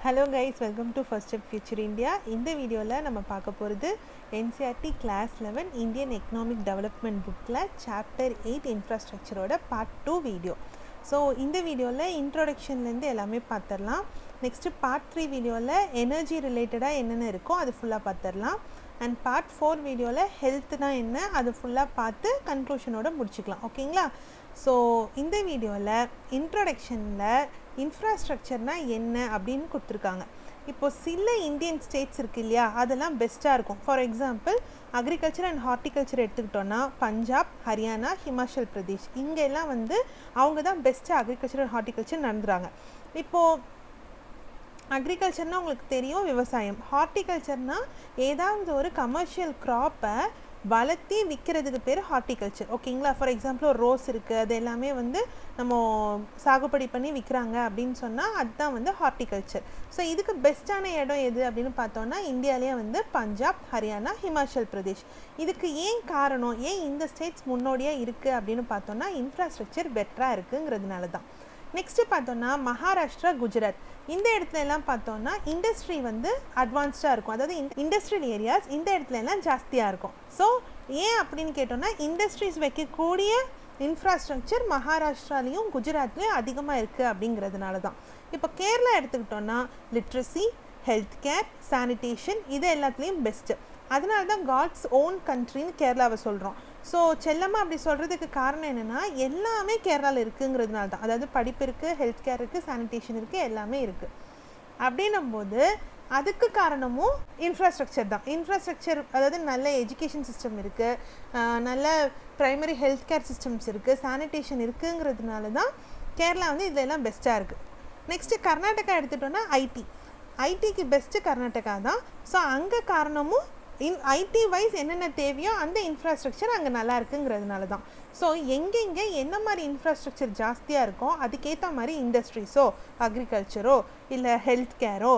hello guys welcome to first step future India இந்த வீடியோவில் நம்ம பார்க்க போகிறது NCRT class eleven Indian economic development புக்கில் சாப்டர் எயிட் இன்ஃப்ராஸ்ட்ரக்சரோட பார்ட் டூ வீடியோ ஸோ இந்த வீடியோவில் இன்ட்ரோடக்ஷன்லேருந்து எல்லாமே பார்த்துடலாம் நெக்ஸ்ட்டு பார்ட் த்ரீ வீடியோவில் எனர்ஜி ரிலேட்டடாக என்னென்ன இருக்கோ அது ஃபுல்லாக பார்த்துடலாம் அண்ட் பார்ட் ஃபோர் வீடியோவில் ஹெல்த்னா என்ன அது ஃபுல்லாக பார்த்து கன்க்ளூஷனோட முடிச்சுக்கலாம் ஓகேங்களா ஸோ இந்த வீடியோவில் இன்ட்ரொடக்ஷனில் இன்ஃப்ராஸ்ட்ரக்சர்னால் என்ன அப்படின்னு கொடுத்துருக்காங்க இப்போ சில இந்தியன் ஸ்டேட்ஸ் இருக்குது இல்லையா அதெல்லாம் பெஸ்ட்டாக இருக்கும் for example agriculture and horticulture எடுத்துக்கிட்டோன்னா பஞ்சாப் ஹரியானா ஹிமாச்சல் பிரதேஷ் இங்கெல்லாம் வந்து அவங்க தான் பெஸ்ட்டாக அக்ரிகல்ச்சர் அண்ட் ஹார்ட்டிகல்ச்சர் நடந்துறாங்க இப்போது அக்ரிகல்ச்சர்னால் உங்களுக்கு தெரியும் விவசாயம் ஹார்ட்டிகல்ச்சர்னால் ஏதாவது ஒரு கமர்ஷியல் க்ராப்பை வளர்த்தி விற்கிறதுக்கு பேர் ஹார்ட்டிகல்ச்சர் ஓகேங்களா ஃபார் எக்ஸாம்பிள் ஒரு ரோஸ் இருக்குது அது எல்லாமே வந்து நம்ம சாகுபடி பண்ணி விற்கிறாங்க அப்படின்னு சொன்னால் அதுதான் வந்து ஹார்ட்டிகல்ச்சர் ஸோ இதுக்கு பெஸ்ட்டான இடம் எது அப்படின்னு பார்த்தோன்னா இந்தியாவிலேயே வந்து பஞ்சாப் ஹரியானா ஹிமாச்சல் பிரதேஷ் இதுக்கு ஏன் காரணம் ஏன் இந்த ஸ்டேட்ஸ் முன்னோடியாக இருக்குது அப்படின்னு பார்த்தோன்னா இன்ஃப்ராஸ்ட்ரக்சர் பெட்டராக இருக்குங்கிறதுனால தான் நெக்ஸ்ட்டு பார்த்தோன்னா மகாராஷ்டிரா குஜராத் இந்த இடத்துல எல்லாம் பார்த்தோன்னா இண்டஸ்ட்ரி வந்து அட்வான்ஸ்டாக இருக்கும் அதாவது இண்டஸ்ட்ரியல் ஏரியாஸ் இந்த இடத்துல எல்லாம் ஜாஸ்தியாக இருக்கும் ஸோ ஏன் அப்படின்னு கேட்டோன்னா இண்டஸ்ட்ரீஸ் வைக்கக்கூடிய இன்ஃப்ராஸ்ட்ரக்சர் மகாராஷ்டிராலையும் குஜராத்லேயும் அதிகமாக இருக்குது அப்படிங்கிறதுனால தான் இப்போ கேரளா எடுத்துக்கிட்டோன்னா லிட்ரஸி ஹெல்த் கேர் சானிடேஷன் இது எல்லாத்துலேயும் பெஸ்ட்டு அதனால தான் காட்ஸ் ஓன் கண்ட்ரின்னு கேரளாவை சொல்கிறோம் ஸோ செல்லமாக அப்படி சொல்கிறதுக்கு காரணம் என்னென்னா எல்லாமே கேரளாவில் இருக்குங்கிறதுனால தான் அதாவது படிப்பு இருக்குது ஹெல்த் கேர் இருக்குது சானிடேஷன் இருக்குது எல்லாமே இருக்குது அப்படின்னும் போது அதுக்கு காரணமும் இன்ஃப்ராஸ்ட்ரக்சர் தான் இன்ஃப்ராஸ்ட்ரக்சர் அதாவது நல்ல எஜுகேஷன் சிஸ்டம் இருக்குது நல்ல ப்ரைமரி ஹெல்த் கேர் சிஸ்டம்ஸ் இருக்குது சானிடேஷன் இருக்குங்கிறதுனால தான் கேரளா வந்து இதில் எல்லாம் பெஸ்ட்டாக இருக்குது நெக்ஸ்ட்டு கர்நாடகா எடுத்துட்டோன்னா ஐடி ஐடிக்கு பெஸ்ட்டு கர்நாடகா தான் ஸோ அங்கே காரணமும் இன் ஐடி வைஸ் என்னென்ன தேவையோ அந்த இன்ஃப்ராஸ்ட்ரக்சர் அங்கே நல்லா இருக்குங்கிறதுனால தான் ஸோ எங்கெங்கே என்ன மாதிரி இன்ஃப்ராஸ்ட்ரக்சர் ஜாஸ்தியாக இருக்கோ அதுக்கேற்ற மாதிரி இண்டஸ்ட்ரீஸோ அக்ரிகல்ச்சரோ இல்லை ஹெல்த் கேரோ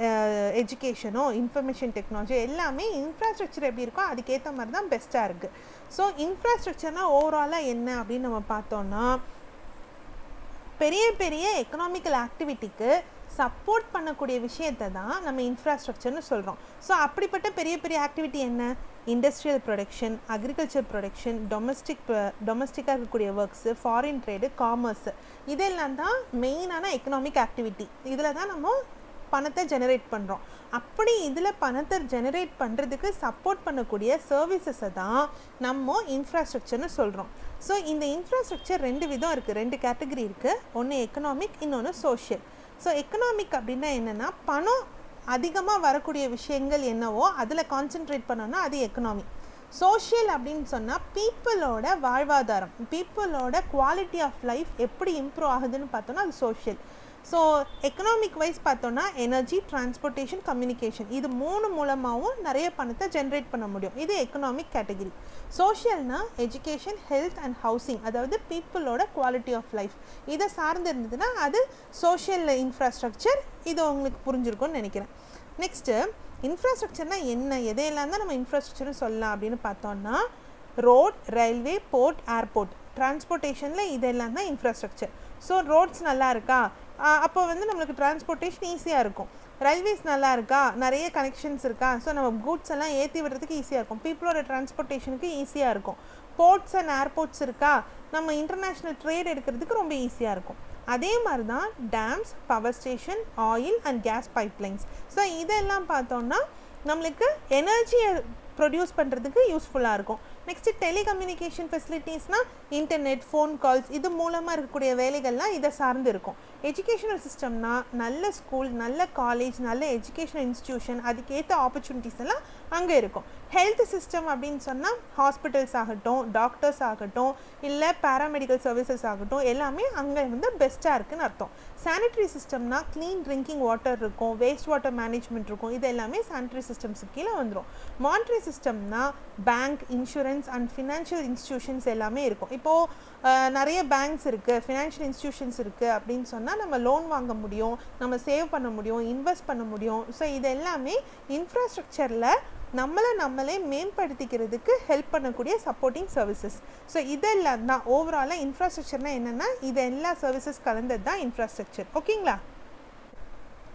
எஜுகேஷனோ இன்ஃபர்மேஷன் டெக்னாலஜி எல்லாமே இன்ஃப்ராஸ்ட்ரக்சர் எப்படி இருக்கோ அதுக்கேற்ற மாதிரி தான் பெஸ்ட்டாக இருக்குது ஸோ இன்ஃப்ராஸ்ட்ரக்சர்னால் ஓவராலாக என்ன அப்படின்னு நம்ம பார்த்தோன்னா பெரிய பெரிய எக்கனாமிக்கல் ஆக்டிவிட்டிக்கு சப்போர்ட் பண்ணக்கூடிய விஷயத்தை தான் நம்ம இன்ஃப்ராஸ்ட்ரக்சர்னு சொல்கிறோம் ஸோ அப்படிப்பட்ட பெரிய பெரிய ஆக்டிவிட்டி என்ன industrial production agriculture production domestic டொமஸ்டிக்காக இருக்கக்கூடிய ஒர்க்ஸு ஃபாரின் ட்ரேடு காமர்ஸு இதெல்லாம் தான் மெயினான எக்கனாமிக் ஆக்டிவிட்டி இதில் தான் நம்ம பணத்தை ஜெனரேட் பண்ணுறோம் அப்படி இதில் பணத்தை ஜெனரேட் பண்ணுறதுக்கு சப்போர்ட் பண்ணக்கூடிய சர்வீசஸை தான் நம்ம இன்ஃப்ராஸ்ட்ரக்சர்னு சொல்கிறோம் ஸோ இந்த இன்ஃப்ராஸ்ட்ரக்சர் ரெண்டு விதம் இருக்குது ரெண்டு கேட்டகரி இருக்குது ஒன்று எக்கனாமிக் இன்னொன்று சோஷியல் ஸோ எக்கனாமிக் அப்படின்னா என்னென்னா பணம் அதிகமாக வரக்கூடிய விஷயங்கள் என்னவோ அதில் கான்சென்ட்ரேட் பண்ணோன்னா அது எக்கனாமி சோஷியல் அப்படின்னு சொன்னால் பீப்புளோட வாழ்வாதாரம் பீப்புளோட குவாலிட்டி ஆஃப் லைஃப் எப்படி இம்ப்ரூவ் ஆகுதுன்னு பார்த்தோன்னா அது சோஷியல் ஸோ எக்கனாமிக் வைஸ் பார்த்தோன்னா எனர்ஜி டிரான்ஸ்போர்ட்டேஷன் கம்யூனிகேஷன் இது மூணு மூலமாகவும் நிறைய பணத்தை ஜென்ரேட் பண்ண முடியும் இது எக்கனாமிக் கேட்டகிரி சோஷியல்னா எஜுகேஷன் ஹெல்த் அண்ட் ஹவுசிங் அதாவது பீப்புளோட குவாலிட்டி ஆஃப் லைஃப் இதை சார்ந்து இருந்ததுன்னா அது சோஷியல் இன்ஃப்ராஸ்ட்ரக்சர் இது உங்களுக்கு புரிஞ்சிருக்கும்னு நினைக்கிறேன் நெக்ஸ்ட்டு இன்ஃப்ராஸ்ட்ரக்சர்னால் என்ன எதையெல்லாம் தான் நம்ம இன்ஃப்ராஸ்ட்ரக்சர்னு சொல்லலாம் அப்படின்னு பார்த்தோன்னா ரோட் ரயில்வே போர்ட் ஏர்போர்ட் டிரான்ஸ்போர்ட்டேஷனில் இதெல்லாம் தான் இன்ஃப்ராஸ்ட்ரக்சர் ஸோ ரோட்ஸ் நல்லா இருக்கா அப்போ வந்து நம்மளுக்கு டிரான்ஸ்போர்ட்டேஷன் ஈஸியாக இருக்கும் ரயில்வேஸ் நல்லா இருக்கா நிறைய கனெக்ஷன்ஸ் இருக்கா ஸோ நம்ம கூட்ஸ் எல்லாம் ஏற்றி விடுறதுக்கு ஈஸியாக இருக்கும் பீப்புளோட டிரான்ஸ்போர்ட்டேஷனுக்கு ஈஸியாக இருக்கும் போர்ட்ஸ் அண்ட் ஏர்போர்ட்ஸ் இருக்கா நம்ம இன்டர்நேஷ்னல் ட்ரேட் எடுக்கிறதுக்கு ரொம்ப ஈஸியாக இருக்கும் அதே மாதிரி தான் dams power station oil and gas pipelines so இதெல்லாம் பார்த்தோன்னா நம்மளுக்கு எனர்ஜியை ப்ரொடியூஸ் பண்ணுறதுக்கு யூஸ்ஃபுல்லாக இருக்கும் நெக்ஸ்ட்டு டெலிகம்யூனிகேஷன் ஃபெசிலிட்டிஸ்னால் இன்டர்நெட் ஃபோன் கால்ஸ் இது மூலமாக இருக்கக்கூடிய வேலைகள்லாம் இதை சார்ந்து இருக்கும் எஜுகேஷனல் சிஸ்டம்னா நல்ல ஸ்கூல் நல்ல காலேஜ் நல்ல எஜுகேஷனல் இன்ஸ்டியூஷன் அதுக்கேற்ற ஆப்பர்ச்சுனிட்டிஸ் எல்லாம் அங்கே இருக்கும் ஹெல்த் சிஸ்டம் அப்படின்னு சொன்னால் ஹாஸ்பிட்டல்ஸ் ஆகட்டும் டாக்டர்ஸ் ஆகட்டும் இல்லை பேராமெடிக்கல் சர்வீசஸ் ஆகட்டும் எல்லாமே அங்கே வந்து பெஸ்ட்டாக இருக்குன்னு அர்த்தம் சானிட்டரி சிஸ்டம்னா க்ளீன் ட்ரிங்கிங் வாட்டர் இருக்கும் வேஸ்ட் வாட்டர் மேனேஜ்மெண்ட் இருக்கும் இது எல்லாமே சானிட்டரி சிஸ்டம்ஸ் கீழே வந்துடும் மானிட்டரி சிஸ்டம்னா bank insurance and financial institutions எல்லாமே இருக்கும் இப்போது நிறைய பேங்க்ஸ் இருக்குது ஃபினான்ஷியல் இன்ஸ்டியூஷன்ஸ் இருக்குது அப்படின்னு சொன்னால் நம்ம லோன் வாங்க முடியும் நம்ம சேவ் பண்ண முடியும் இன்வெஸ்ட் பண்ண முடியும் ஸோ இது எல்லாமே இன்ஃப்ராஸ்ட்ரக்சரில் நம்மளை நம்மளே மேம்படுத்திக்கிறதுக்கு ஹெல்ப் பண்ணக்கூடிய சப்போர்ட்டிங் சர்வீசஸ் ஸோ இதெல்லாம் தான் ஓவராலாக இன்ஃப்ராஸ்ட்ரக்சர்னால் என்னென்னா இது எல்லா சர்வீசஸ் கலந்தது தான் இன்ஃப்ராஸ்ட்ரக்சர் ஓகேங்களா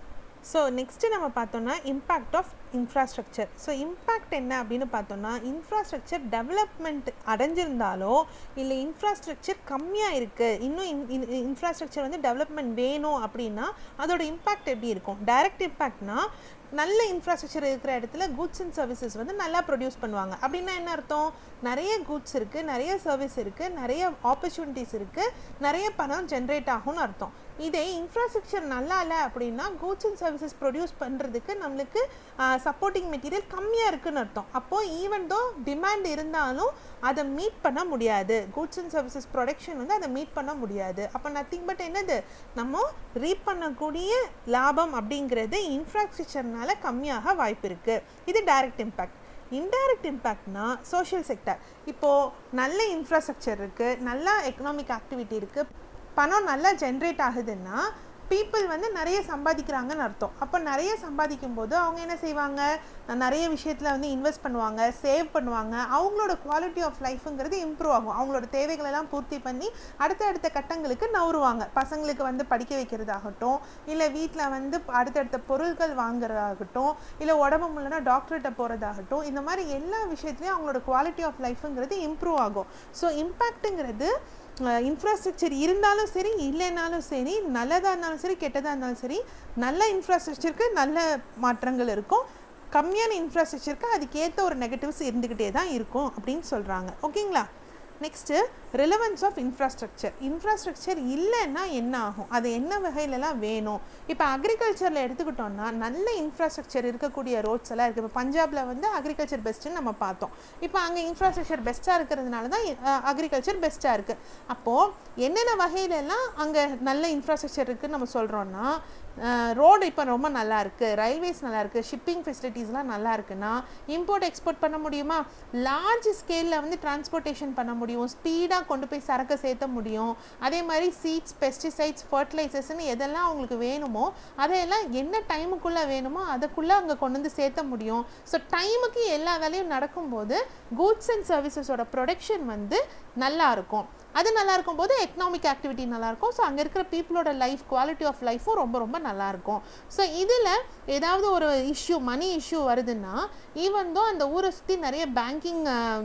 ஸோ நெக்ஸ்ட்டு நம்ம பார்த்தோம்னா impact of infrastructure so impact என்ன அப்படின்னு பார்த்தோம்னா இன்ஃப்ராஸ்ட்ரக்சர் டெவலப்மெண்ட் அடைஞ்சிருந்தாலோ இல்லை இன்ஃப்ராஸ்ட்ரக்சர் கம்மியாக இருக்குது இன்னும் இன்ஃப்ராஸ்ட்ரக்சர் வந்து டெவலப்மெண்ட் வேணும் அப்படின்னா அதோட இம்பேக்ட் எப்படி இருக்கும் டைரக்ட் இம்பேக்ட்னா நல்ல இன்ஃப்ராஸ்ட்ரக்சர் இருக்கிற இடத்துல குட்ஸ் அண்ட் சர்வீசஸ் வந்து நல்லா ப்ரொடியூஸ் பண்ணுவாங்க அப்படின்னா என்ன அர்த்தம் நிறைய குட்ஸ் இருக்குது நிறைய சர்வீஸ் இருக்குது நிறைய ஆப்பர்ச்சுனிட்டிஸ் இருக்குது நிறைய பணம் ஜென்ரேட் ஆகும்னு அர்த்தம் இதே இன்ஃப்ராஸ்ட்ரக்சர் நல்லா இல்லை அப்படின்னா கூட்ஸ் அண்ட் சர்வீசஸ் ப்ரொடியூஸ் பண்ணுறதுக்கு நம்மளுக்கு சப்போர்ட்டிங் மெட்டீரியல் கம்மியாக இருக்குன்னு அர்த்தம் அப்போது ஈவன் தோ டிமாண்ட் இருந்தாலும் அதை மீட் பண்ண முடியாது கூட்ஸ் அண்ட் சர்வீசஸ் ப்ரொடக்ஷன் வந்து அதை மீட் பண்ண முடியாது அப்போ நத்திங் பட் என்னது நம்ம ரீப் பண்ணக்கூடிய லாபம் அப்படிங்கிறது இன்ஃப்ராஸ்ட்ரக்சர்னால கம்மியாக வாய்ப்பு இருக்குது இது டைரக்ட் இம்பேக்ட் இன்டைரக்ட் இம்பேக்ட்னா சோஷியல் செக்டர் இப்போது நல்ல இன்ஃப்ராஸ்ட்ரக்சர் இருக்குது நல்ல எக்கனாமிக் ஆக்டிவிட்டி இருக்குது பணம் நல்லா ஜென்ரேட் ஆகுதுன்னா பீப்புள் வந்து நிறைய சம்பாதிக்கிறாங்கன்னு அர்த்தம் அப்போ நிறைய சம்பாதிக்கும் போது அவங்க என்ன செய்வாங்க நிறைய விஷயத்தில் வந்து இன்வெஸ்ட் பண்ணுவாங்க சேவ் பண்ணுவாங்க அவங்களோட குவாலிட்டி ஆஃப் லைஃபுங்கிறது இம்ப்ரூவ் ஆகும் அவங்களோட தேவைகளெல்லாம் பூர்த்தி பண்ணி அடுத்த அடுத்த கட்டங்களுக்கு நவருவாங்க பசங்களுக்கு வந்து படிக்க வைக்கிறதாகட்டும் இல்லை வீட்டில் வந்து அடுத்தடுத்த பொருட்கள் வாங்குறதாகட்டும் இல்லை உடம்பு முடியலன்னா டாக்டர்கிட்ட போகிறதாகட்டும் இந்த மாதிரி எல்லா விஷயத்துலையும் அவங்களோட குவாலிட்டி ஆஃப் லைஃபுங்கிறது இம்ப்ரூவ் ஆகும் ஸோ இம்பேக்ட்டுங்கிறது இன்ஃப்ராஸ்ட்ரக்சர் இருந்தாலும் சரி இல்லைனாலும் சரி நல்லதாக இருந்தாலும் சரி கெட்டதாக இருந்தாலும் சரி நல்ல இன்ஃப்ராஸ்ட்ரக்சருக்கு நல்ல மாற்றங்கள் இருக்கும் கம்மியான இன்ஃப்ராஸ்ட்ரக்சருக்கு அதுக்கேற்ற ஒரு நெகட்டிவ்ஸ் இருந்துக்கிட்டே தான் இருக்கும் அப்படின்னு சொல்கிறாங்க ஓகேங்களா next relevance of infrastructure infrastructure இல்லைன்னா என்ன ஆகும் அது என்ன வகையிலலாம் வேணும் இப்போ அக்ரிகல்ச்சரில் எடுத்துக்கிட்டோம்னா நல்ல இன்ஃப்ராஸ்ட்ரக்சர் இருக்கக்கூடிய ரோட்ஸ் எல்லாம் இருக்குது இப்போ பஞ்சாபில் வந்து அக்ரிகல்ச்சர் பெஸ்ட்டுன்னு நம்ம பார்த்தோம் இப்போ அங்கே இன்ஃப்ராஸ்ட்ரக்சர் பெஸ்ட்டாக இருக்கிறதுனால தான் அக்ரிகல்ச்சர் பெஸ்ட்டாக இருக்குது அப்போது என்னென்ன வகையிலெல்லாம் அங்கே நல்ல இன்ஃப்ராஸ்ட்ரக்சர் இருக்குதுன்னு நம்ம சொல்கிறோன்னா ரோடு இப்போ ரொம்ப நல்லா இருக்குது ரயில்வேஸ் நல்லா இருக்குது ஷிப்பிங் ஃபெசிலிட்டிஸ்லாம் நல்லா இருக்குன்னா இம்போர்ட் எக்ஸ்போர்ட் பண்ண முடியுமா லார்ஜ் ஸ்கேலில் வந்து டிரான்ஸ்போர்ட்டேஷன் பண்ண முடியும் ஸ்பீடாக கொண்டு போய் சரக்கு சேர்த்த முடியும் அதே மாதிரி சீட்ஸ் பெஸ்டிசைட்ஸ் ஃபர்டிலைசர்ஸ்னு எதெல்லாம் அவங்களுக்கு வேணுமோ அதையெல்லாம் என்ன டைமுக்குள்ளே வேணுமோ அதுக்குள்ளே அங்கே கொண்டு வந்து சேர்த்த முடியும் ஸோ டைமுக்கு எல்லா வேலையும் நடக்கும்போது கூட்ஸ் அண்ட் சர்வீசஸோட ப்ரொடக்ஷன் வந்து நல்லா இருக்கும் அது நல்லா இருக்கும் போது எக்கனாமிக் ஆக்டிவிட்டி நல்லாயிருக்கும் ஸோ அங்கே இருக்கிற பீப்புளோட லைஃப் குவாலிட்டி ஆஃப் லைஃப்பும் ரொம்ப ரொம்ப நல்லாயிருக்கும் ஸோ இதில் ஏதாவது ஒரு இஷ்யூ மணி இஷ்யூ வருதுன்னா ஈவன் தோ அந்த ஊரை சுற்றி நிறைய பேங்கிங்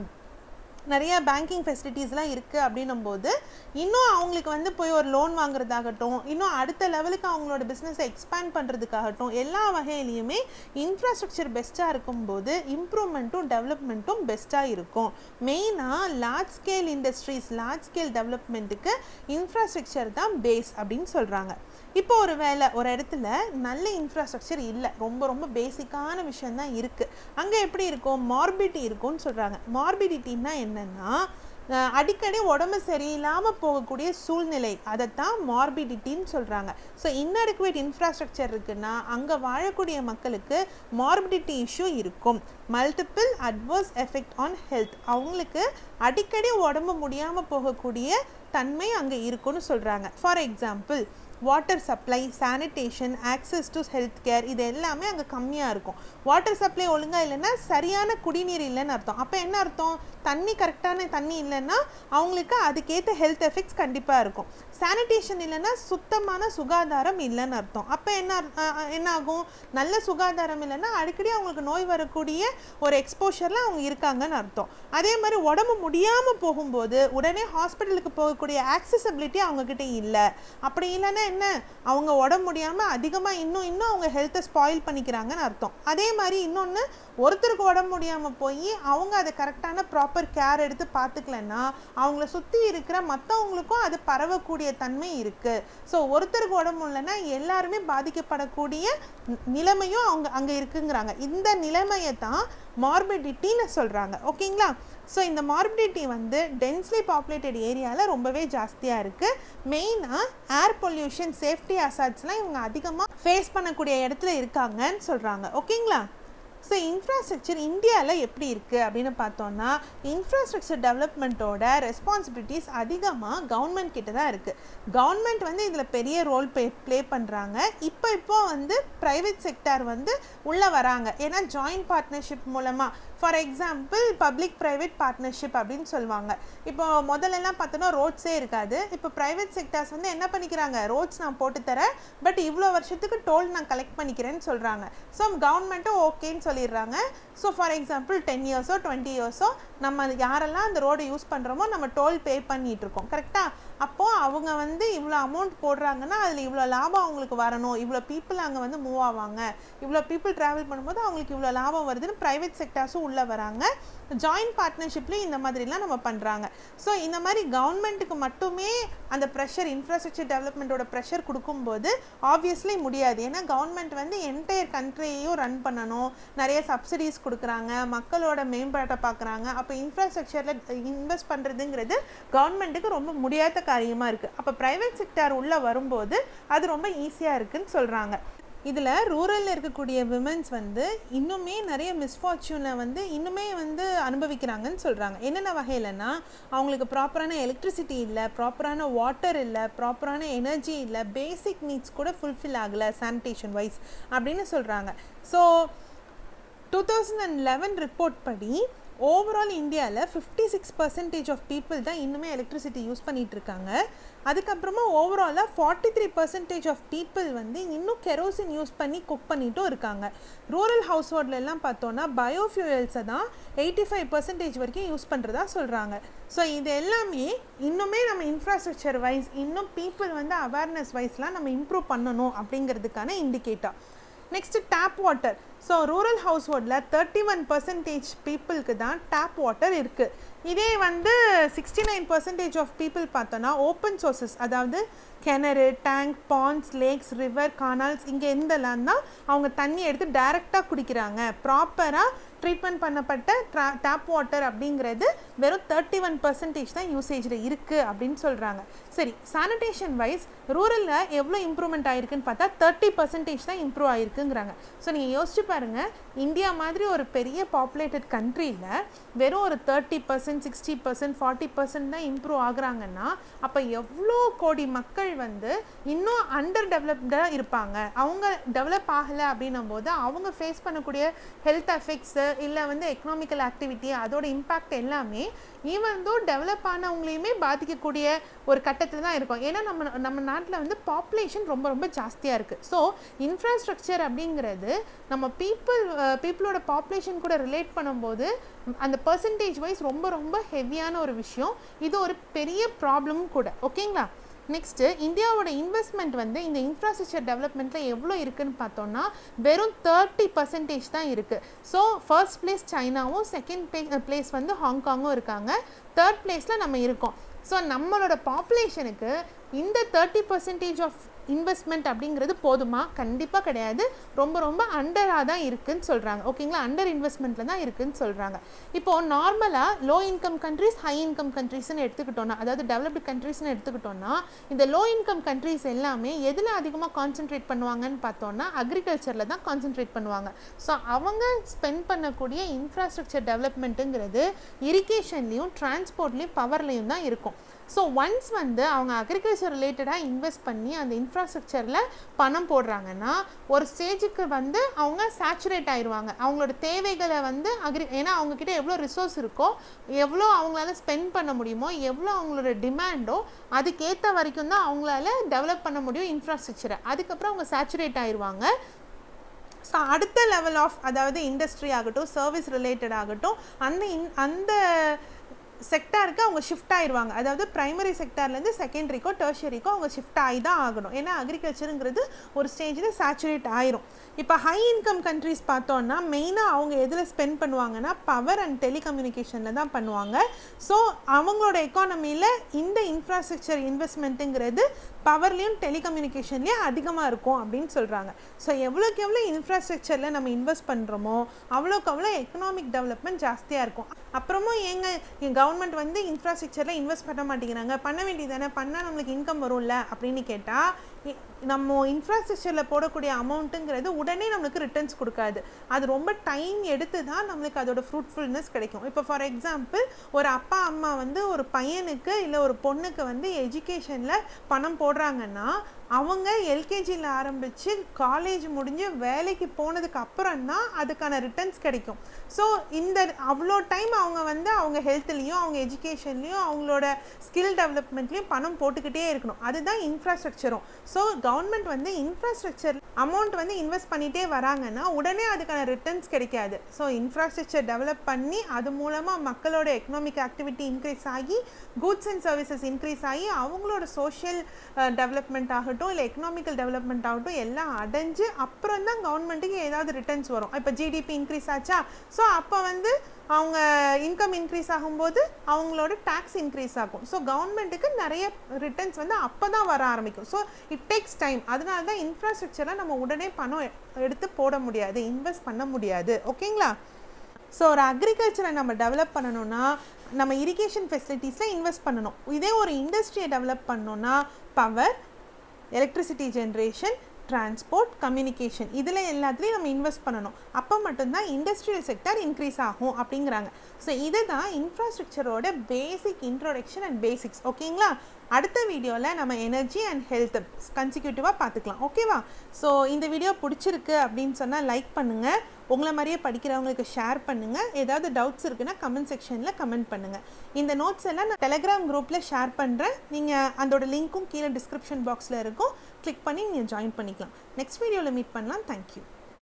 நிறைய பேங்கிங் ஃபெசிலிட்டிஸ்லாம் இருக்குது அப்படின்னும் போது இன்னும் அவங்களுக்கு வந்து போய் ஒரு லோன் வாங்குறதாகட்டும் இன்னும் அடுத்த லெவலுக்கு அவங்களோட பிஸ்னஸை எக்ஸ்பேண்ட் பண்ணுறதுக்காகட்டும் எல்லா வகையிலையுமே இன்ஃப்ராஸ்ட்ரக்சர் பெஸ்ட்டாக இருக்கும்போது இம்ப்ரூவ்மெண்ட்டும் டெவலப்மெண்ட்டும் பெஸ்ட்டாக இருக்கும் மெயினாக large scale industries large scale டெவலப்மெண்ட்டுக்கு இன்ஃப்ராஸ்ட்ரக்சர் தான் பேஸ் அப்படின்னு சொல்கிறாங்க இப்போ ஒரு வேலை ஒரு இடத்துல நல்ல இன்ஃப்ராஸ்ட்ரக்சர் இல்லை ரொம்ப ரொம்ப பேசிக்கான விஷயந்தான் இருக்குது அங்கே எப்படி இருக்கும் மார்பிடி இருக்கும்னு சொல்கிறாங்க மார்பிடிட்டின்னா என்னென்னா அடிக்கடி உடம்பு சரியில்லாமல் போகக்கூடிய சூழ்நிலை அதைத்தான் மார்பிடிட்டின்னு சொல்கிறாங்க ஸோ இன்னடிக்குவேட் இன்ஃப்ராஸ்ட்ரக்சர் இருக்குன்னா அங்கே வாழக்கூடிய மக்களுக்கு மார்பிடிட்டி இஷ்யூ இருக்கும் multiple adverse effect on health அவங்களுக்கு அடிக்கடி உடம்பு முடியாமல் போகக்கூடிய தன்மை அங்கே இருக்குன்னு சொல்கிறாங்க for example water supply sanitation access to health care இது எல்லாமே அங்கே கம்மியாக இருக்கும் வாட்டர் சப்ளை ஒழுங்காக இல்லைன்னா சரியான குடிநீர் இல்லைன்னு அர்த்தம் அப்போ என்ன அர்த்தம் தண்ணி கரெக்டான தண்ணி இல்லைன்னா அவங்களுக்கு அதுக்கேற்ற ஹெல்த் எஃபெக்ட்ஸ் கண்டிப்பாக இருக்கும் சானிடேஷன் இல்லைன்னா சுத்தமான சுகாதாரம் இல்லைன்னு அர்த்தம் அப்போ என்ன என்ன ஆகும் நல்ல சுகாதாரம் இல்லைன்னா அடிக்கடி அவங்களுக்கு நோய் வரக்கூடிய ஒரு எக்ஸ்போஷரில் அவங்க இருக்காங்கன்னு அர்த்தம் அதே மாதிரி உடம்பு முடியாமல் போகும்போது உடனே ஹாஸ்பிட்டலுக்கு போகக்கூடிய ஆக்சசபிலிட்டி அவங்கக்கிட்ட இல்லை அப்படி இல்லைன்னா என்ன அவங்க உடம்பு முடியாமல் அதிகமாக இன்னும் இன்னும் அவங்க ஹெல்த்தை ஸ்பாயில் பண்ணிக்கிறாங்கன்னு அர்த்தம் அதே மாதிரி இன்னொன்று ஒருத்தருக்கு உடம்பு முடியாமல் போய் அவங்க அதை கரெக்டான ப்ராப்பர் கேர் எடுத்து பார்த்துக்கலன்னா அவங்கள சுற்றி இருக்கிற மற்றவங்களுக்கும் அது பரவக்கூடிய தன்மை இருக்குது ஸோ ஒருத்தருக்கு உடம்பு இல்லைன்னா எல்லாருமே பாதிக்கப்படக்கூடிய நிலைமையும் அவங்க அங்கே இருக்குங்கிறாங்க இந்த நிலைமையை தான் மார்பிடிட்டின்னு சொல்கிறாங்க ஓகேங்களா ஸோ இந்த மார்பிடிட்டி வந்து டென்ஸ்லி பாப்புலேட்டட் ஏரியாவில் ரொம்பவே ஜாஸ்தியாக இருக்குது மெயினாக ஏர் பொல்யூஷன் சேஃப்டி அசாட்ஸ்லாம் இவங்க அதிகமாக ஃபேஸ் பண்ணக்கூடிய இடத்துல இருக்காங்கன்னு சொல்கிறாங்க ஓகேங்களா ஸோ இன்ஃப்ராஸ்ட்ரக்சர் இந்தியாவில் எப்படி இருக்குது அப்படின்னு பார்த்தோன்னா இன்ஃப்ராஸ்ட்ரக்சர் டெவலப்மெண்ட்டோட ரெஸ்பான்சிபிலிட்டிஸ் அதிகமாக கவர்மெண்ட் கிட்ட தான் இருக்குது கவர்மெண்ட் வந்து இதில் பெரிய ரோல் ப்ளே ப்ளே பண்ணுறாங்க இப்போ இப்போ வந்து ப்ரைவேட் செக்டார் வந்து உள்ளே வராங்க ஏன்னா ஜாயிண்ட் பார்ட்னர்ஷிப் மூலமாக for example public private partnership அப்படின்னு சொல்லுவாங்க இப்போ முதல்லலாம் பார்த்தோன்னா ரோட்ஸே இருக்காது இப்போ ப்ரைவேட் செக்டர்ஸ் வந்து என்ன பண்ணிக்கிறாங்க ரோட்ஸ் நான் போட்டு தரேன் பட் இவ்வளோ வருஷத்துக்கு டோல் நான் கலெக்ட் பண்ணிக்கிறேன்னு சொல்கிறாங்க ஸோ கவர்மெண்ட்டும் ஓகேன்னு சொல்லிடுறாங்க ஸோ ஃபார் எக்ஸாம்பிள் டென் இயர்ஸோ டுவெண்ட்டி இயர்ஸோ நம்ம யாரெல்லாம் அந்த ரோடை யூஸ் பண்ணுறோமோ நம்ம டோல் பே பண்ணிட்டு இருக்கோம் கரெக்டாக அப்போது அவங்க வந்து இவ்வளோ அமௌண்ட் போடுறாங்கன்னா அதில் இவ்வளோ லாபம் அவங்களுக்கு வரணும் இவ்வளோ பீப்புள் அங்கே வந்து மூவ் ஆவாங்க இவ்வளோ பீப்புள் ட்ராவல் பண்ணும்போது அவங்களுக்கு இவ்வளோ லாபம் வருதுன்னு ப்ரைவேட் செக்டார்ஸும் உள்ளே வராங்க ஜாயின்ட் பார்ட்னர்ஷிப்லேயும் இந்த மாதிரிலாம் நம்ம பண்ணுறாங்க ஸோ இந்த மாதிரி கவர்மெண்ட்டுக்கு மட்டுமே அந்த ப்ரெஷர் இன்ஃப்ராஸ்ட்ரக்சர் டெவலப்மெண்ட்டோட ப்ரெஷர் கொடுக்கும்போது ஆப்வியஸ்லி முடியாது ஏன்னா கவர்மெண்ட் வந்து என்டையர் கண்ட்ரியையும் ரன் பண்ணணும் நிறைய சப்சிடிஸ் கொடுக்குறாங்க மக்களோட மேம்பாட்டை பார்க்குறாங்க அப்போ இன்ஃப்ராஸ்ட்ரக்சரில் இன்வெஸ்ட் பண்ணுறதுங்கிறது கவர்மெண்ட்டுக்கு ரொம்ப முடியாத காரியமாக இருக்குது அப்போ ப்ரைவேட் செக்டார் உள்ளே வரும்போது அது ரொம்ப ஈஸியாக இருக்குன்னு சொல்கிறாங்க இதில் ரூரலில் இருக்கக்கூடிய விமன்ஸ் வந்து இன்னுமே நிறைய மிஸ்ஃபார்ச்சூனை வந்து இன்னுமே வந்து அனுபவிக்கிறாங்கன்னு சொல்கிறாங்க என்னென்ன வகையிலனா அவங்களுக்கு ப்ராப்பரான எலக்ட்ரிசிட்டி இல்லை ப்ராப்பரான வாட்டர் இல்லை ப்ராப்பரான எனர்ஜி இல்லை பேசிக் நீட்ஸ் கூட ஃபுல்ஃபில் ஆகலை சானிடேஷன் வைஸ் அப்படின்னு சொல்கிறாங்க so two thousand and eleven report படி ஓவரால் இந்தியாவில் fifty six percentage of people தான் இன்னுமே எலக்ட்ரிசிட்டி யூஸ் பண்ணிகிட்டு இருக்காங்க அதுக்கப்புறமா ஓவராலாக forty three percentage of people வந்து இன்னும் கெரோசின் யூஸ் பண்ணி குக் பண்ணிட்டும் இருக்காங்க ரூரல் ஹவுஸ் எல்லாம் பார்த்தோன்னா பயோஃபியூயல்ஸை தான் எயிட்டி ஃபைவ் பர்சன்டேஜ் வரைக்கும் யூஸ் பண்ணுறதா சொல்கிறாங்க ஸோ இது எல்லாமே இன்னுமே நம்ம இன்ஃப்ராஸ்ட்ரக்சர் வைஸ் இன்னும் பீப்புள் வந்து அவேர்னஸ் வைஸ்லாம் நம்ம இம்ப்ரூவ் பண்ணணும் அப்படிங்கிறதுக்கான indicator next tap water so rural ஹவுஸ் ஹோல்டில் தேர்ட்டி ஒன் பர்சன்டேஜ் பீப்புளுக்கு தான் டேப் வாட்டர் இருக்குது இதே வந்து sixty nine percentage of people பார்த்தோன்னா ஓப்பன் சோர்சஸ் அதாவது கிணறு tank ponds lakes river canals இங்கே இருந்தெல்லாம் தான் அவங்க தண்ணி எடுத்து டைரெக்டாக குடிக்கிறாங்க ப்ராப்பராக ட்ரீட்மெண்ட் பண்ணப்பட்ட ட்ரா டேப் வாட்டர் அப்படிங்கிறது வெறும் தேர்ட்டி ஒன் பர்சன்டேஜ் தான் யூசேஜில் இருக்குது அப்படின்னு சொல்கிறாங்க சரி சானிடேஷன் வைஸ் ரூரலில் எவ்வளோ இம்ப்ரூவ்மெண்ட் ஆயிருக்குன்னு பார்த்தா தேர்ட்டி பர்சன்டேஜ் தான் இம்ப்ரூவ் ஆயிருக்குங்கிறாங்க ஸோ நீங்கள் யோசிச்சு பாருங்கள் இந்தியா மாதிரி ஒரு பெரிய பாப்புலேட்டட் கண்ட்ரியில் வெறும் ஒரு thirty percent sixty percent forty percent தான் இம்ப்ரூவ் ஆகுறாங்கன்னா அப்போ எவ்வளோ கோடி மக்கள் வந்து இன்னும் அண்டர் டெவலப்டாக இருப்பாங்க அவங்க டெவலப் ஆகலை அப்படின்னும் போது அவங்க ஃபேஸ் பண்ணக்கூடிய ஹெல்த் எஃபெக்ட்ஸு இல்லை வந்து எக்கனாமிக்கல் ஆக்டிவிட்டி அதோட இம்பேக்ட் எல்லாமே ஈவன் தோ டெவலப் ஆனவங்களையுமே பாதிக்கக்கூடிய ஒரு கட்டத்தில் தான் இருக்கும் ஏன்னா நம்ம நம்ம நாட்டில் வந்து பாப்புலேஷன் ரொம்ப ரொம்ப ஜாஸ்தியாக இருக்குது ஸோ இன்ஃப்ராஸ்ட்ரக்சர் அப்படிங்கிறது நம்ம பீப்புள் பீப்புளோட பாப்புலேஷன் கூட ரிலேட் பண்ணும்போது அந்த பர்சன்டேஜ் வைஸ் ரொம்ப ரொம்ப ஹெவியான ஒரு விஷயம் இது ஒரு பெரிய ப்ராப்ளமும் கூட ஓகேங்களா நெக்ஸ்ட்டு இந்தியாவோட இன்வெஸ்ட்மெண்ட் வந்து இந்த இன்ஃப்ராஸ்ட்ரக்சர் டெவலப்மெண்ட்டில் எவ்வளோ இருக்குன்னு பார்த்தோன்னா வெறும் தேர்ட்டி பர்சன்டேஜ் தான் இருக்குது ஸோ ஃபர்ஸ்ட் பிளேஸ் சைனாவும் செகண்ட் பிளே பிளேஸ் வந்து ஹாங்காங்கும் இருக்காங்க தேர்ட் பிளேஸில் நம்ம இருக்கோம் ஸோ நம்மளோட பாப்புலேஷனுக்கு இந்த தேர்ட்டி பர்சன்டேஜ் ஆஃப் இன்வெஸ்ட்மெண்ட் அப்படிங்கிறது போதுமா கண்டிப்பாக கிடையாது ரொம்ப ரொம்ப அண்டராக தான் இருக்குன்னு சொல்கிறாங்க ஓகேங்களா அண்டர் இன்வெஸ்ட்மெண்ட்டில் தான் இருக்குன்னு சொல்கிறாங்க இப்போது நார்மலாக low income countries high income கண்ட்ரிஸ்னு எடுத்துக்கிட்டோன்னா அதாவது டெவலப்டு கண்ட்ரிஸ்னு எடுத்துக்கிட்டோன்னா இந்த லோ இன்கம் கண்ட்ரிஸ் எல்லாமே எதில் அதிகமாக கான்சென்ட்ரேட் பண்ணுவாங்கன்னு பார்த்தோன்னா அக்ரிகல்ச்சரில் தான் கான்சென்ட்ரேட் பண்ணுவாங்க ஸோ அவங்க ஸ்பெண்ட் பண்ணக்கூடிய இன்ஃப்ராஸ்ட்ரக்சர் டெவலப்மெண்ட்டுங்கிறது இரிகேஷன்லேயும் டிரான்ஸ்போர்ட்லேயும் பவர்லேயும் தான் இருக்கும் ஸோ ஒன்ஸ் வந்து அவங்க அக்ரிகல்ச்சர் ரிலேட்டடாக இன்வெஸ்ட் பண்ணி அந்த இன்ஃப்ராஸ்ட்ரக்சரில் பணம் போடுறாங்கன்னா ஒரு ஸ்டேஜுக்கு வந்து அவங்க சேச்சுரேட் ஆயிடுவாங்க அவங்களோட தேவைகளை வந்து அக்ரி ஏன்னா அவங்கக்கிட்ட எவ்வளோ ரிசோர்ஸ் இருக்கோ எவ்வளோ அவங்களால ஸ்பெண்ட் பண்ண முடியுமோ எவ்வளோ அவங்களோட டிமாண்டோ அதுக்கேற்ற வரைக்கும் தான் அவங்களால டெவலப் பண்ண முடியும் இன்ஃப்ராஸ்ட்ரக்சரை அதுக்கப்புறம் அவங்க சேச்சுரேட் ஆயிடுவாங்க ஸோ அடுத்த லெவல் ஆஃப் அதாவது இண்டஸ்ட்ரி ஆகட்டும் சர்வீஸ் ரிலேட்டட் ஆகட்டும் அந்த இன் அந்த செக்டாருக்கு அவங்க ஷிஃப்ட் ஆயிடுவாங்க அதாவது ப்ரைமரி செக்டார்லேருந்து செகண்டரிக்கோ டெர்ஷரிக்கோ அவங்க ஷிஃப்ட் ஆகி தான் ஆகணும் ஏன்னா அக்ரிகல்ச்சருங்கிறது ஒரு ஸ்டேஜில் சேச்சுரேட் ஆயிரும் இப்போ ஹை இன்கம் கண்ட்ரிஸ் பார்த்தோன்னா மெயினாக அவங்க எதில் ஸ்பெண்ட் பண்ணுவாங்கன்னா பவர் அண்ட் டெலிகம்யூனிகேஷனில் தான் பண்ணுவாங்க ஸோ அவங்களோட எக்கானமியில் இந்த இன்ஃப்ராஸ்ட்ரக்சர் இன்வெஸ்ட்மெண்ட்டுங்கிறது பவர்லேயும் டெலிகம்யூனிகேஷன்லேயும் அதிகமாக இருக்கும் அப்படின்னு சொல்கிறாங்க ஸோ எவ்வளோக்கு எவ்வளோ இன்ஃப்ராஸ்ட்ரக்சரில் நம்ம இன்வெஸ்ட் பண்ணுறோமோ அவ்வளோக்கு அவ்வளோ எக்கனாமிக் டெவலப்மெண்ட் ஜாஸ்தியாக இருக்கும் அப்புறமும் ஏங்க கவர்மெண்ட் வந்து இன்ஃப்ராஸ்ட்ரக்சரில் இன்வெஸ்ட் பண்ண மாட்டேங்கிறாங்க பண்ண வேண்டியதானே பண்ணால் நம்மளுக்கு இன்கம் வரும்ல அப்படின்னு கேட்டால் நம்ம இன்ஃப்ராஸ்ட்ரக்சரில் போடக்கூடிய அமௌண்ட்டுங்கிறது உடனே நம்மளுக்கு ரிட்டர்ன்ஸ் கொடுக்காது அது ரொம்ப டைம் எடுத்து தான் நம்மளுக்கு அதோட ஃப்ரூட்ஃபுல்னஸ் கிடைக்கும் இப்போ ஃபார் எக்ஸாம்பிள் ஒரு அப்பா அம்மா வந்து ஒரு பையனுக்கு இல்லை ஒரு பொண்ணுக்கு வந்து எஜுகேஷனில் பணம் போடுறாங்கன்னா அவங்க எல்கேஜியில் ஆரம்பித்து காலேஜ் முடிஞ்சு வேலைக்கு போனதுக்கு அப்புறம் தான் அதுக்கான ரிட்டர்ன்ஸ் கிடைக்கும் ஸோ இந்த அவ்வளோ டைம் அவங்க வந்து அவங்க ஹெல்த்லேயும் அவங்க எஜுகேஷன்லேயும் அவங்களோட ஸ்கில் டெவலப்மெண்ட்லேயும் பணம் போட்டுக்கிட்டே இருக்கணும் அதுதான் இன்ஃப்ராஸ்ட்ரக்சரும் ஸோ கவர்மெண்ட் வந்து இன்ஃப்ராஸ்ட்ரக்சர் அமௌண்ட் வந்து இன்வெஸ்ட் பண்ணிகிட்டே வராங்கன்னா உடனே அதுக்கான ரிட்டர்ன்ஸ் கிடைக்காது ஸோ இன்ஃப்ராஸ்ட்ரக்சர் டெவலப் பண்ணி அது மூலமாக மக்களோட எக்கனாமிக் ஆக்டிவிட்டி இன்க்ரீஸ் ஆகி கூட்ஸ் அண்ட் சர்வீசஸ் இன்க்ரீஸ் ஆகி அவங்களோட சோஷியல் டெவலப்மெண்ட் ஆகட்டும் இல்லை எக்கனாமிக்கல் டெவலப்மெண்ட் ஆகட்டும் எல்லாம் அடைஞ்சு அப்புறம் தான் கவர்மெண்ட்டுக்கு ஏதாவது ரிட்டர்ன்ஸ் வரும் இப்போ ஜிடிபி இன்க்ரீஸ் ஆச்சா ஸோ அப்போ வந்து அவங்க இன்கம் இன்க்ரீஸ் ஆகும்போது அவங்களோட டேக்ஸ் இன்க்ரீஸ் ஆகும் ஸோ கவர்மெண்ட்டுக்கு நிறைய ரிட்டர்ன்ஸ் வந்து அப்போ தான் வர ஆரம்பிக்கும் ஸோ இட் டேக்ஸ் டைம் அதனால தான் இன்ஃப்ராஸ்ட்ரக்சரில் நம்ம உடனே பணம் எடுத்து போட முடியாது இன்வெஸ்ட் பண்ண முடியாது ஓகேங்களா ஸோ ஒரு அக்ரிகல்ச்சரை நம்ம டெவலப் பண்ணணும்னா நம்ம இரிகேஷன் ஃபெசிலிட்டிஸில் இன்வெஸ்ட் பண்ணணும் இதே ஒரு இண்டஸ்ட்ரியை டெவலப் பண்ணோன்னா power electricity generation transport communication இதில் எல்லாத்துலேயும் நம்ம இன்வெஸ்ட் பண்ணணும் அப்போ மட்டும்தான் இண்டஸ்ட்ரியல் செக்டர் இன்க்ரீஸ் ஆகும் அப்படிங்கிறாங்க ஸோ இதுதான் இன்ஃப்ராஸ்ட்ரக்சரோட பேசிக் இன்ட்ரோடக்ஷன் அண்ட் பேசிக்ஸ் ஓகேங்களா அடுத்த வீடியோவில் நம்ம எனர்ஜி அண்ட் ஹெல்த் கன்சிக்யூட்டிவாக பார்த்துக்கலாம் ஓகேவா ஸோ இந்த வீடியோ பிடிச்சிருக்கு அப்படின்னு சொன்னால் லைக் பண்ணுங்கள் உங்களை மாதிரியே படிக்கிறவங்களுக்கு ஷேர் பண்ணுங்கள் ஏதாவது டவுட்ஸ் இருக்குன்னா கமெண்ட் செக்ஷனில் கமெண்ட் பண்ணுங்கள் இந்த நோட்ஸ் எல்லாம் நான் டெலகிராம் குரூப்பில் ஷேர் பண்ணுறேன் நீங்கள் அதோட லிங்க்கும் கீழே டிஸ்கிரிப்ஷன் பாக்ஸில் இருக்கும் கிளிக் பண்ணி நீங்கள் ஜாயின் பண்ணிக்கலாம் நெக்ஸ்ட் வீடியோவில் மீட் பண்ணலாம் தேங்க்யூ